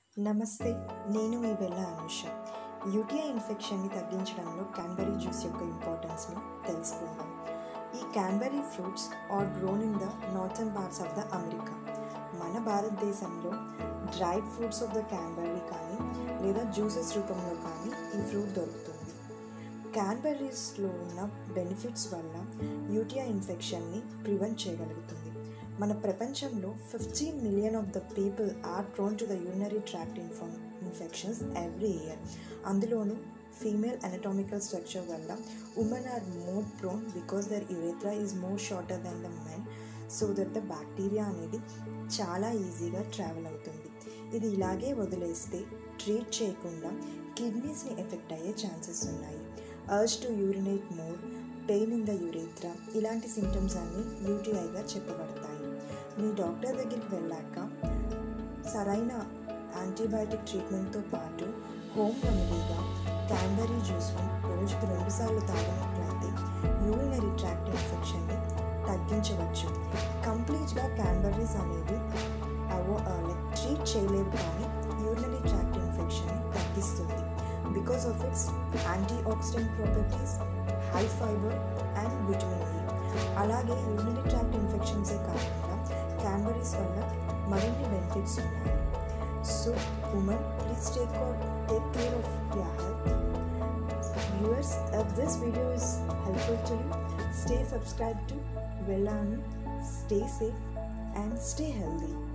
నమస్తే నేను మీ వెళ్ళ అనుష యూటీఐ ఇన్ఫెక్షన్ని తగ్గించడంలో క్యాన్బెరీ జ్యూస్ యొక్క ఇంపార్టెన్స్ని తెలుసుకుందాం ఈ cranberry fruits are grown in the northern parts of the America మన భారతదేశంలో dried fruits of the cranberry కానీ లేదా జ్యూసెస్ రూపంలో కానీ ఈ ఫ్రూట్ దొరుకుతుంది క్యాన్బెర్రీస్లో ఉన్న బెనిఫిట్స్ వల్ల యూటీఐ ఇన్ఫెక్షన్ని ప్రివెంట్ చేయగలుగుతుంది మన ప్రపంచంలో fifteen million of the people are prone to the urinary tract inform infections every year అందులోనూ ఫీమేల్ అనటామికల్ స్ట్రక్చర్ వల్ల women are more prone because their urethra is more shorter than the men so that the bacteria అనేది చాలా ఈజీగా travel అవుతుంది ఇది ఇలాగే వదిలేస్తే treat చేయకుండా కిడ్నీస్ని ఎఫెక్ట్ అయ్యే ఛాన్సెస్ ఉన్నాయి urge to urinate more pain in the urethra ఇలాంటి సిమ్టమ్స్ అన్నీ యూటీఐగా చెప్పబడతాయి మీ డాక్టర్ దగ్గరికి వెళ్ళాక సరైన యాంటీబయాటిక్ ట్రీట్మెంట్తో పాటు హోమ్ రెమెడీగా క్యాన్బరీ జ్యూస్ను రోజుకు రెండుసార్లు తాగినట్లయితే యూరినరీ ట్రాక్ట్ ఇన్ఫెక్షన్ని తగ్గించవచ్చు కంప్లీట్గా క్యాన్బరీస్ అనేవి అవో లైక్ ట్రీట్ చేయలేవు కానీ యూరినరీ ట్రాక్ట్ ఇన్ఫెక్షన్ని తగ్గిస్తుంది because of its antioxidant properties high fibre and vitamin E అలాగే యూరినరీ ట్రాక్ట్ ఇన్ఫెక్షన్సే కాకుండా క్యాన్బరీస్ వల్ల మరిన్ని బెనిఫిట్స్ ఉన్నాయి so women please take take care of your health viewers if this video is helpful to you stay subscribed to Vellanu stay safe and stay healthy